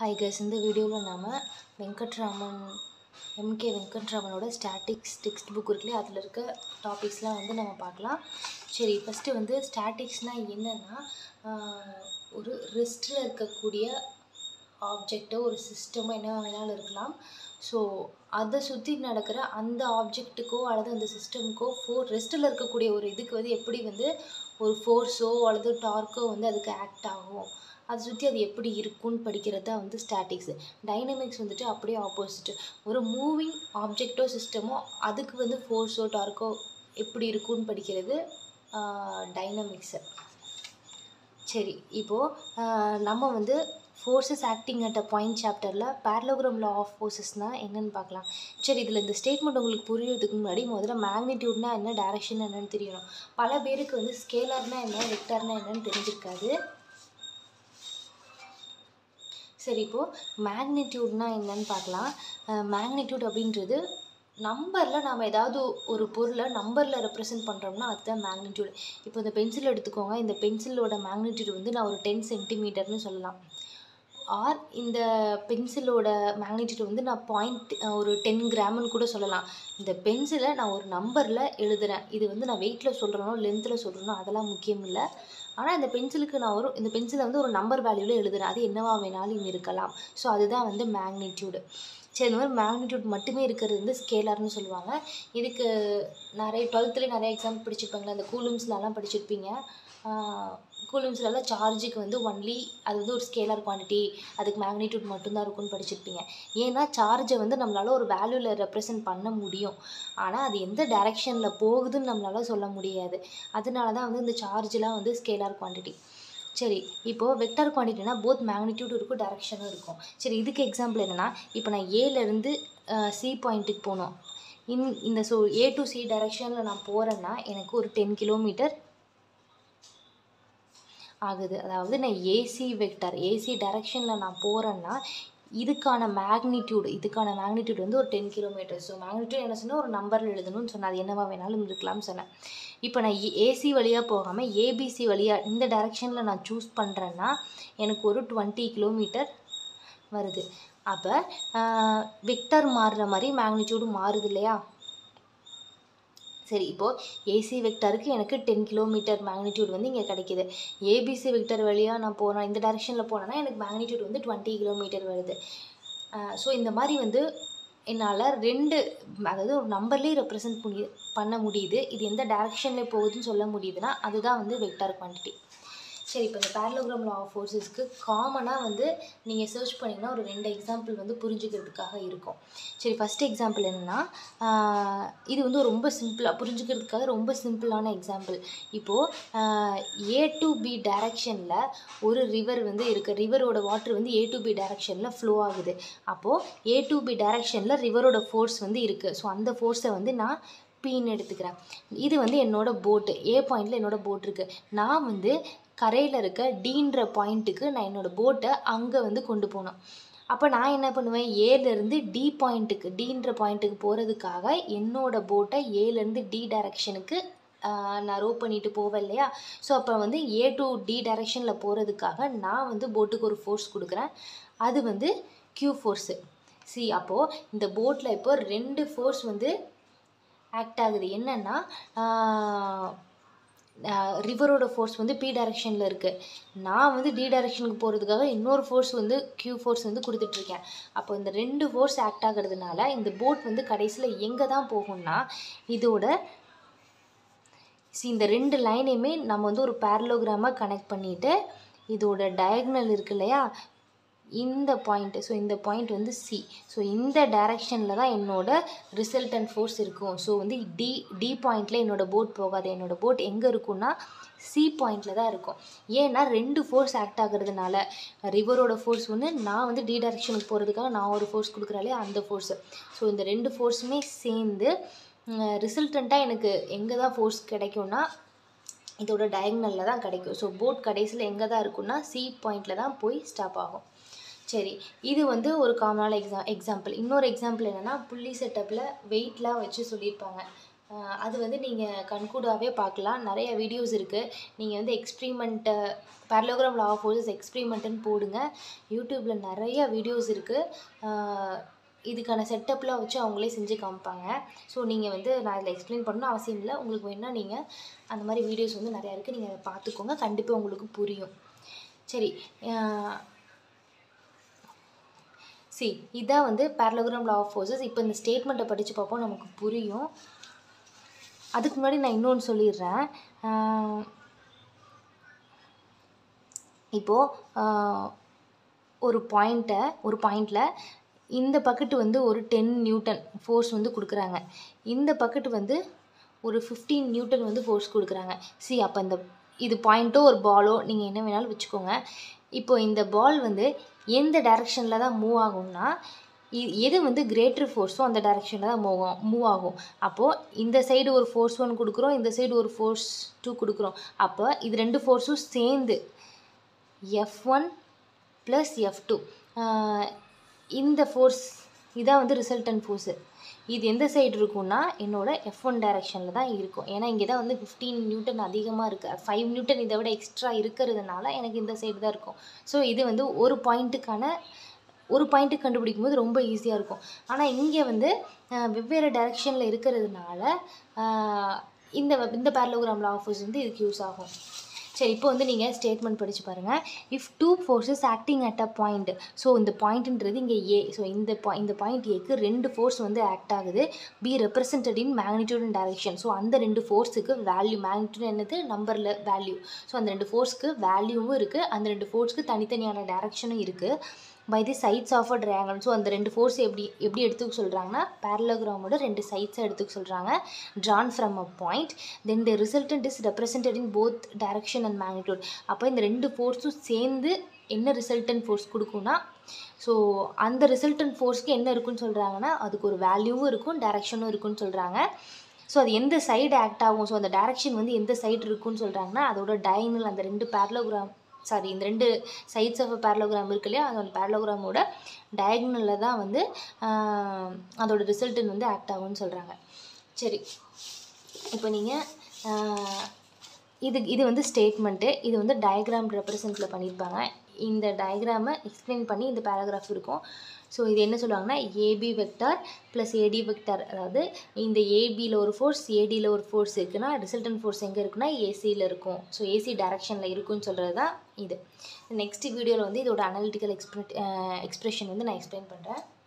hi guys இந்த வீடியோவில் நாம் வெங்கட்ராமன் எம்கே வெங்கட்ராமனோட ஸ்டாட்டிக்ஸ் டெக்ஸ்ட் புக் இருக்குல்லையா அதில் இருக்க டாபிக்ஸ்லாம் வந்து நம்ம பார்க்கலாம் சரி ஃபஸ்ட்டு வந்து ஸ்டாட்டிக்ஸ்னால் என்னென்னா ஒரு ரெஸ்ட்டில் இருக்கக்கூடிய ஆப்ஜெக்டோ ஒரு சிஸ்டமோ என்ன வேணாலும் இருக்கலாம் ஸோ அதை சுற்றி நடக்கிற அந்த ஆப்ஜெக்ட்டுக்கோ அல்லது அந்த சிஸ்டமுக்கோ ஃபோர் ரெஸ்ட்டில் இருக்கக்கூடிய ஒரு இதுக்கு வந்து எப்படி வந்து ஒரு ஃபோர்ஸோ அல்லது டார்க்கோ வந்து அதுக்கு ஆக்ட் ஆகும் அதை சுற்றி அது எப்படி இருக்கும்னு படிக்கிறது தான் வந்து ஸ்டாட்டிக்ஸ் டைனமிக்ஸ் வந்துட்டு அப்படியே ஆப்போசிட்டு ஒரு மூவிங் ஆப்ஜெக்டோ சிஸ்டமோ அதுக்கு வந்து ஃபோர்ஸோ டார்க்கோ எப்படி இருக்கும்னு படிக்கிறது டைனமிக்ஸு சரி இப்போது நம்ம வந்து forces acting at a point சாப்டரில் பேரலோகிராம் லா ஆஃப் ஃபோர்ஸஸ்னால் என்னென்னு பார்க்கலாம் சரி இதில் இந்த ஸ்டேட்மெண்ட் உங்களுக்கு புரியறதுக்கு முன்னாடி முதல்ல மேக்னிடியூட்னா என்ன டைரக்ஷன் என்னன்னு தெரியணும் பல பேருக்கு வந்து ஸ்கேலர்னா என்ன வெக்டர்னா என்னன்னு தெரிஞ்சிருக்காது சரி இப்போது மேக்னிடியூட்னா என்னன்னு பார்க்கலாம் மேக்னிடியூட் அப்படின்றது நம்பரில் நாம் ஏதாவது ஒரு பொருளை நம்பரில் ரெப்ரசென்ட் பண்ணுறோம்னா அதுதான் மேக்னிடியூட் இப்போ இந்த பென்சில் எடுத்துக்கோங்க இந்த பென்சிலோட மேக்னிடியூட் வந்து நான் ஒரு டென் சென்டிமீட்டர்னு சொல்லலாம் ஆர் இந்த பென்சிலோட மேக்னிடியூட் வந்து நான் பாயிண்ட் ஒரு டென் கிராம்னு கூட சொல்லலாம் இந்த பென்சிலை நான் ஒரு நம்பரில் எழுதுகிறேன் இது வந்து நான் வெயிட்டில் சொல்கிறனோ லென்த்தில் சொல்கிறனோ அதெல்லாம் முக்கியம் இல்லை ஆனால் இந்த பென்சிலுக்கு நான் ஒரு இந்த பென்சிலை வந்து ஒரு நம்பர் வேல்யூவில் எழுதுகிறேன் அது என்னவா வேணாலும் இருக்கலாம் ஸோ அதுதான் வந்து மேக்னிடியூடு சரி இந்த மாதிரி மேக்னிடியூட் மட்டுமே இருக்கிறது வந்து ஸ்கேலர்னு சொல்லுவாங்க இதுக்கு நிறைய டுவெல்த்துலேயே நிறைய எக்ஸாம் படிச்சிருப்பாங்களே அந்த கூலூம்ஸ்லலாம் படிச்சிருப்பீங்க கூலூம்ஸ்லலாம் சார்ஜுக்கு வந்து ஒன்லி அது வந்து ஒரு ஸ்கேலர் குவான்டிட்டி அதுக்கு மேக்னிடியூட் மட்டும்தான் இருக்கும்னு படிச்சிருப்பீங்க ஏன்னா சார்ஜை வந்து நம்மளால் ஒரு வேல்யூவில் ரெப்ரசென்ட் பண்ண முடியும் ஆனால் அது எந்த டைரெக்ஷனில் போகுதுன்னு நம்மளால் சொல்ல முடியாது அதனால தான் வந்து இந்த சார்ஜெலாம் வந்து ஸ்கேலார் குவான்டிட்டி சரி இப்போது வெக்டர் குவான்டிட்டினா போத் மேக்னிடியூட் இருக்கும் டேரெக்ஷனும் இருக்கும் சரி இதுக்கு எக்ஸாம்பிள் என்னென்னா இப்போ நான் ஏலேருந்து சி பாயிண்ட்டுக்கு போகணும் இன் இந்த ஸோ ஏ டு சி டைரெக்ஷனில் நான் போகிறேன்னா எனக்கு ஒரு டென் கிலோமீட்டர் ஆகுது அதாவது நான் ஏசி வெக்டர் ஏசி டைரெக்ஷனில் நான் போகிறேன்னா இதுக்கான மேக்னிடியூட் இதுக்கான மேக்னிடியூட் வந்து ஒரு டென் கிலோமீட்டர் ஸோ மேக்னிடியூட் என்ன சொன்னால் ஒரு நம்பரில் எழுதணும்னு சொன்னேன் அது என்னவா வேணாலும் இருக்கலாம்னு சொன்னேன் இப்போ நான் ஏசி வழியாக போகாமல் ஏபிசி வழியாக இந்த டைரெக்ஷனில் நான் சூஸ் பண்ணுறேன்னா எனக்கு ஒரு டுவெண்ட்டி கிலோமீட்டர் வருது அப்போ வெக்டர் மாறுற மாதிரி மேக்னிடியூடு மாறுது இல்லையா சரி இப்போது ஏசி வெக்டருக்கு எனக்கு டென் கிலோமீட்டர் மேக்னிடியூட் வந்து இங்கே கிடைக்கிது ஏபிசி வெக்டர் வழியாக நான் போனேன் இந்த டைரெக்ஷனில் போனேன்னா எனக்கு மேக்னிடியூட் வந்து டுவெண்ட்டி கிலோமீட்டர் வருது ஸோ இந்த மாதிரி வந்து என்னால் ரெண்டு அதாவது ஒரு நம்பர்லேயே ரெப்ரசன்ட் பண்ணி பண்ண முடியுது இது எந்த டைரெக்ஷனில் போகுதுன்னு சொல்ல முடியுதுன்னா அதுதான் வந்து வெக்டார் குவான்டிட்டி சரி இப்போ இந்த பேரலோகிராம் லா ஆஃப் ஃபோர்ஸஸ்க்கு காமனாக வந்து நீங்கள் சர்ச் பண்ணிங்கன்னா ஒரு ரெண்டு எக்ஸாம்பிள் வந்து புரிஞ்சுக்கிறதுக்காக இருக்கும் சரி ஃபஸ்ட் எக்ஸாம்பிள் என்னென்னா இது வந்து ரொம்ப சிம்பிளாக புரிஞ்சுக்கிறதுக்காக ரொம்ப சிம்பிளான எக்ஸாம்பிள் இப்போது ஏ டு பி டைரக்ஷனில் ஒரு ரிவர் வந்து இருக்குது ரிவரோட வாட்டர் வந்து ஏ டு பி டைரக்ஷனில் ஃப்ளோ ஆகுது அப்போது ஏ டு பி டைரக்ஷனில் ரிவரோட ஃபோர்ஸ் வந்து இருக்குது ஸோ அந்த ஃபோர்ஸை வந்து நான் பின்னு எடுத்துக்கிறேன் இது வந்து என்னோடய போட்டு ஏ பாயிண்டில் என்னோடய போட் இருக்குது நான் வந்து கரையில் இருக்க டீன்ற பாயிண்ட்டுக்கு நான் என்னோடய போட்டை அங்கே வந்து கொண்டு போனோம் அப்போ நான் என்ன பண்ணுவேன் ஏலேருந்து டி பாயிண்ட்டுக்கு டீன்ற பாயிண்ட்டுக்கு போகிறதுக்காக என்னோடய போட்டை ஏலேருந்து டி டைரக்ஷனுக்கு நான் ரோ பண்ணிட்டு போவேன் இல்லையா ஸோ அப்போ வந்து ஏ டு டி டைரெக்ஷனில் போகிறதுக்காக நான் வந்து போட்டுக்கு ஒரு ஃபோர்ஸ் கொடுக்குறேன் அது வந்து க்யூ ஃபோர்ஸு சி அப்போது இந்த போட்டில் இப்போ ரெண்டு ஃபோர்ஸ் வந்து ஆக்ட் ஆகுது என்னென்னா ரிவரோட ஃபோர்ஸ் வந்து பி டைரெக்ஷனில் இருக்குது நான் வந்து டி டைரெக்ஷனுக்கு போகிறதுக்காக இன்னொரு ஃபோர்ஸ் வந்து க்யூ ஃபோர்ஸ் வந்து கொடுத்துட்ருக்கேன் அப்போ இந்த ரெண்டு ஃபோர்ஸ் ஆக்ட் ஆகிறதுனால இந்த போட் வந்து கடைசியில் எங்கே தான் போகும்னா இதோட சி இந்த ரெண்டு லைனையுமே நம்ம வந்து ஒரு பேரலோகிராமாக கனெக்ட் பண்ணிவிட்டு இதோட டயக்னல் இருக்கு இல்லையா இந்த பாயிண்ட்டு ஸோ இந்த பாயிண்ட் வந்து சி ஸோ இந்த டைரெக்ஷனில் தான் என்னோடய ரிசல்டன்ட் ஃபோர்ஸ் இருக்கும் ஸோ வந்து டி டி பாயிண்டில் என்னோடய போட் போகாது என்னோடய போட் எங்கே இருக்கும்னா சி பாயிண்டில் தான் இருக்கும் ஏன்னா ரெண்டு ஃபோர்ஸ் ஆக்ட் ஆகிறதுனால ரிவரோட ஃபோர்ஸ் ஒன்று நான் வந்து டி டைரெக்ஷனுக்கு போகிறதுக்காக நான் ஒரு ஃபோர்ஸ் கொடுக்குறாலே அந்த ஃபோர்ஸு ஸோ இந்த ரெண்டு ஃபோர்ஸுமே சேர்ந்து ரிசல்டண்ட்டாக எனக்கு எங்கே தான் ஃபோர்ஸ் கிடைக்கும்னா இதோட டயக்னலில் தான் கிடைக்கும் ஸோ போட் கடைசியில் எங்கே தான் இருக்குன்னா சி பாயிண்டில் தான் போய் ஸ்டாப் ஆகும் சரி இது வந்து ஒரு காமனான எக்ஸா எக்ஸாம்பிள் இன்னொரு எக்ஸாம்பிள் என்னென்னா புள்ளி செட்டப்பில் வெயிட்லாம் வச்சு சொல்லியிருப்பாங்க அஹ் அது வந்து நீங்கள் கண்கூடாவே பார்க்கலாம் நிறைய வீடியோஸ் இருக்குது நீங்கள் வந்து எக்ஸ்பிரிமெண்ட்டை பேரலோகிராம் லா ஆஃப் ஃபோர்ஸஸ் எக்ஸ்பிரிமெண்ட்டுன்னு போடுங்க யூடியூப்பில் நிறைய வீடியோஸ் இருக்குது இதுக்கான செட்டப்லாம் வச்சு அவங்களே செஞ்சு காமிப்பாங்க ஸோ நீங்கள் வந்து நான் இதில் எக்ஸ்பிளைன் பண்ணணும் அவசியம் இல்லை உங்களுக்கு வேணால் நீங்கள் அந்த மாதிரி வீடியோஸ் வந்து நிறையா இருக்குது நீங்கள் அதை பார்த்துக்கோங்க கண்டிப்பாக உங்களுக்கு புரியும் சரி சி இதான் வந்து பேரலோகிராம் லா ஆஃப் ஃபோர்ஸஸ் இப்போ இந்த ஸ்டேட்மெண்ட்டை படித்து பார்ப்போம் நமக்கு புரியும் அதுக்கு முன்னாடி நான் இன்னொன்று சொல்லிடுறேன் ஆஹ் இப்போது ஒரு பாயிண்ட்டை ஒரு பாயிண்டில் இந்த பக்கெட்டு வந்து ஒரு டென் நியூட்டன் ஃபோர்ஸ் வந்து கொடுக்குறாங்க இந்த பக்கெட்டு வந்து ஒரு ஃபிஃப்டீன் நியூட்டன் வந்து ஃபோர்ஸ் கொடுக்குறாங்க சி அப்போ இந்த இது பாயிண்ட்டோ ஒரு பாலோ நீங்கள் என்ன வேணாலும் வச்சுக்கோங்க இப்போ இந்த பால் வந்து எந்த டைரெக்ஷனில் தான் மூவ் ஆகும்னா இ- எது வந்து கிரேட்டர் ஃபோர்ஸோ அந்த டைரெக்ஷனில் தான் மூவ் ஆகும் மூவ் ஆகும் அப்போது இந்த சைடு ஒரு ஃபோர்ஸ் ஒன் கொடுக்குறோம் இந்த சைடு ஒரு ஃபோர்ஸ் டூ கொடுக்குறோம் அப்போ இது ரெண்டு ஃபோர்ஸும் சேர்ந்து F one plus F two இந்த ஃபோர்ஸ் இதான் வந்து ரிசல்டன்ட் ஃபோர்ஸு இது எந்த சைடு இருக்கும்னா என்னோட எஃப் ஒன் டைரெக்ஷனில் தான் இருக்கும் ஏன்னா இங்கே தான் வந்து ஃபிஃப்டீன் நியூட்டன் அதிகமாக இருக்குது ஃபைவ் நியூட்டன் இதை விட எக்ஸ்ட்ரா இருக்கிறதுனால எனக்கு இந்த சைடு தான் இருக்கும் ஸோ இது வந்து ஒரு பாயிண்ட்டுக்கான ஒரு பாயிண்ட்டு கண்டுபிடிக்கும் போது ரொம்ப ஈஸியாக இருக்கும் ஆனால் இங்கே வந்து அஹ், வெவ்வேறு டைரெக்ஷனில் இருக்கிறதுனால அஹ், இந்த இந்த பேரலோகிராம் லா ஆஃப் ஃபோர்ஸ் வந்து இதுக்கு யூஸ் ஆகும் சரி இப்போ வந்து நீங்கள் ஸ்டேட்மெண்ட் படித்து பாருங்கள் if two forces acting at a point so இந்த பாயிண்ட்ன்றது இங்கே ஏ ஸோ இந்த பா இந்த பாயிண்ட் ஏக்கு ரெண்டு ஃபோர்ஸ் வந்து ஆக்ட் ஆகுது be represented in magnitude and direction so அந்த ரெண்டு ஃபோர்ஸுக்கு வேல்யூ மேக்னிடியூட் என்னது நம்பரில் வேல்யூ ஸோ அந்த ரெண்டு ஃபோர்ஸ்க்கு வேல்யூவும் இருக்குது அந்த ரெண்டு ஃபோர்ஸ்க்கு தனித்தனியான டைரக்ஷனும் இருக்குது by the sides of a triangle so அந்த ரெண்டு ஃபோர்ஸ் எப்படி எப்படி எடுத்துக்க சொல்கிறாங்கன்னா பேரலோகிராமோட ரெண்டு சைட்ஸை எடுத்துக்க சொல்கிறாங்க drawn from a point then the resultant is represented in both direction and magnitude அப்போ இந்த ரெண்டு ஃபோர்ஸும் சேர்ந்து என்ன ரிசல்டன்ட் ஃபோர்ஸ் கொடுக்கும்னா ஸோ அந்த ரிசல்டன்ட் ஃபோர்ஸ்க்கு என்ன இருக்குன்னு சொல்கிறாங்கன்னா அதுக்கு ஒரு வேல்யூவும் இருக்கும் டைரக்ஷனும் இருக்குன்னு சொல்கிறாங்க ஸோ அது எந்த சைடு ஆக்ட் ஆகும் ஸோ அந்த டைரக்ஷன் வந்து எந்த சைடு இருக்குன்னு சொல்கிறாங்கன்னா அதோட டயங்கல் அந்த ரெண்டு பேரலோகிராம் சாரி இந்த ரெண்டு சைட்ஸ் ஆஃப் பேரலோகிராம் இருக்கு இல்லையா அந்த பேரலோகிராமோட டயக்னலில் தான் வந்து ஆஹ், அதோட ரிசல்டன் வந்து ஆக்ட் ஆகும்னு சொல்கிறாங்க சரி இப்போ நீங்கள் இது இது வந்து ஸ்டேட்மெண்ட்டு இது வந்து டயக்ராம் ரெப்ரசன்ட்டில் பண்ணியிருப்பாங்க இந்த டயக்ராமை எக்ஸ்பிளைன் பண்ணி இந்த பேராகிராஃப் இருக்கும் ஸோ இது என்ன சொல்லுவாங்கன்னா AB vector plus AD vector அதாவது இந்த ஏபியில் ஒரு ஃபோர்ஸ் ஏடியில் ஒரு ஃபோர்ஸ் இருக்குன்னா ரிசல்டன் ஃபோர்ஸ் எங்கே இருக்குன்னா ஏசியில் இருக்கும் ஸோ ஏசி டைரக்ஷனில் இருக்குன்னு சொல்கிறது தான் இது நெக்ஸ்ட் வீடியோவில் வந்து இதோட அனலிட்டிக்கல் எக்ஸ்பிர எக்ஸ்பிரஷன் வந்து நான் எக்ஸ்பிளைன் பண்ணுறேன்